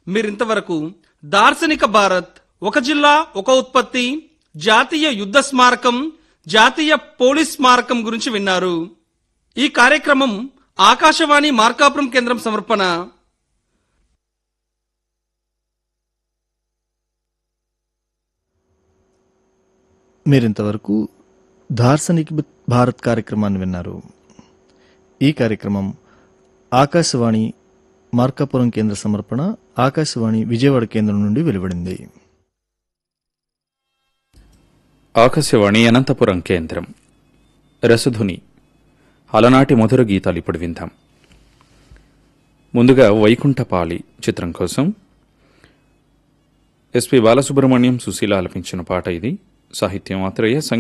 మీరింతవరకు దార్శనిక భారత్ ఒక జిల్లా ఒక ఉత్పత్తి జాతీయ యుద్ధ స్మారకం జాతీయ పోలీస్ స్మారకం గురించి విన్నారు ఈ కార్యక్రమం ఆకాశవాణి మార్కాపురం కేంద్రం సమర్పణ మీరింతవరకు దార్శనిక్ భారత్ కార్యక్రమాన్ని విన్నారు ఈ కార్యక్రమం ఆకాశవాణి మార్కాపురం కేంద్ర సమర్పణ ఆకాశవాణి విజయవాడ కేంద్రం నుండి వెలువడింది ఆకాశవాణి అనంతపురం కేంద్రం రసధుని అలనాటి మధుర గీతాలు ఇప్పుడు విందాం ముందుగా వైకుంఠపాలి చిత్రం కోసం ఎస్పి బాలసుబ్రహ్మణ్యం సుశీల ఆలపించిన పాట ఇది సాహిత్యం ఆత్రేయ